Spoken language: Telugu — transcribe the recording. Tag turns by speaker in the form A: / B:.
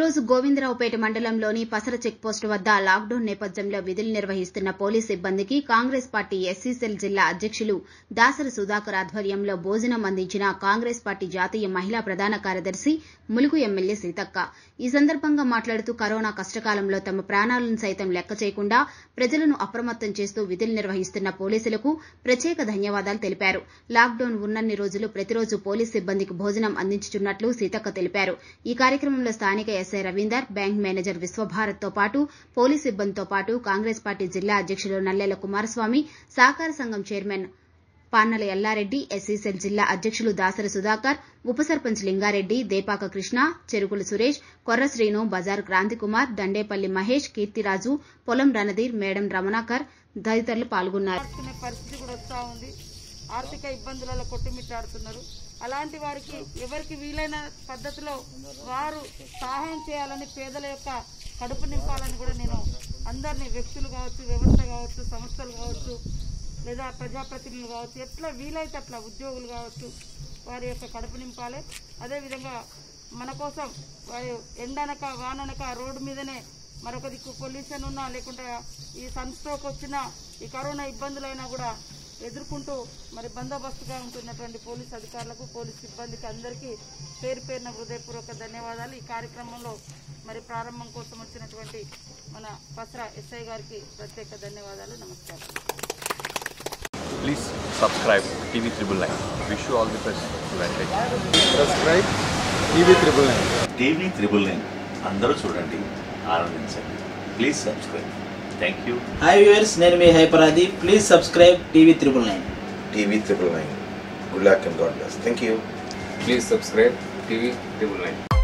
A: రోజు గోవిందరావుపేట మండలంలోని పసర చెక్పోస్టు వద్ద లాక్డౌన్ నేపథ్యంలో విధులు నిర్వహిస్తున్న పోలీస్ సిబ్బందికి కాంగ్రెస్ పార్టీ ఎస్సీ సెల్ జిల్లా అధ్యక్షులు దాసరి సుధాకర్ ఆధ్వర్యంలో భోజనం అందించిన కాంగ్రెస్ పార్టీ జాతీయ మహిళా ప్రధాన కార్యదర్శి ములుగు ఎమ్మెల్యే సీతక్క ఈ సందర్భంగా మాట్లాడుతూ కరోనా కష్టకాలంలో తమ ప్రాణాలను సైతం లెక్క చేయకుండా ప్రజలను అప్రమత్తం చేస్తూ విధులు నిర్వహిస్తున్న పోలీసులకు ప్రత్యేక ధన్యవాదాలు తెలిపారు లాక్డౌన్ ఉన్నన్ని రోజులు ప్రతిరోజు పోలీస్ సిబ్బందికి భోజనం అందించుచున్నట్లు సీతక్క తెలిపారు ఈ కార్యక్రమంలో స్థానిక SI Ravinder bank manager Vishwabharat తో పాటు పోలీస్ సిబ్బందితో పాటు కాంగ్రెస్ పార్టీ జిల్లా అధ్యక్షులు నల్లెల కుమారస్వామి సహకార సంఘం చైర్మన్ పాన్నల ఎల్లారెడ్డి ఎస్సీసెల్ జిల్లా అధ్యక్షులు దాసరి సుధాకర్ ఉప సర్పంచ్ లింగారెడ్డి దేపాక కృష్ణ చెరుకుల సురేష్ కొర్ర శ్రీను బజార్ క్రాంతికుమార్ దండేపల్లి మహేష్ కీర్తిరాజు పొలం రణధీర్ మేడం రమణాకర్ తదితరులు పాల్గొన్నారు
B: మార్చుకునే పరిస్థితి కూడా వస్తూ ఉంది ఆర్థిక ఇబ్బందులలో కొట్టుమిట్టాడుతున్నారు అలాంటి వారికి ఎవరికి వీలైన పద్ధతిలో వారు సహాయం చేయాలని పేదల యొక్క కడుపు నింపాలని కూడా నేను అందరినీ వ్యక్తులు కావచ్చు వ్యవస్థ కావచ్చు సంస్థలు కావచ్చు లేదా ప్రజాప్రతినిధులు కావచ్చు ఎట్లా వీలైతే అట్లా ఉద్యోగులు కావచ్చు వారి యొక్క కడుపు నింపాలి అదేవిధంగా మన కోసం వారి ఎండనక వాననక రోడ్డు మీదనే మరొక దిక్కు పొల్యూషన్ ఉన్నా లేకుంటే ఈ సన్ స్ట్రోక్ వచ్చినా ఈ కరోనా ఇబ్బందులైనా కూడా ఎదుర్కొంటూ మరి బందోబస్తుగా ఉంటున్నటువంటి పోలీస్ అధికారులకు పోలీస్ సిబ్బందికి అందరికీ పేరు పేరున హృదయపూర్వక ధన్యవాదాలు ఈ కార్యక్రమంలో మరి ప్రారంభం కోసం వచ్చినటువంటి మన పసరా ఎస్ఐ గారికి ప్రత్యేక ధన్యవాదాలు నమస్కారం
C: Please subscribe TV Triple Nine. Wish you all the best. Advantage.
D: Subscribe TV triple nine
E: TV triple nine అందరూ చూడండి ఆనందించండి please subscribe thank you
F: hi viewers నేను మీ హైపరాది please subscribe TV triple nine
G: TV triple nine. Good luck and God bless. Thank you.
D: Please subscribe TV triple nine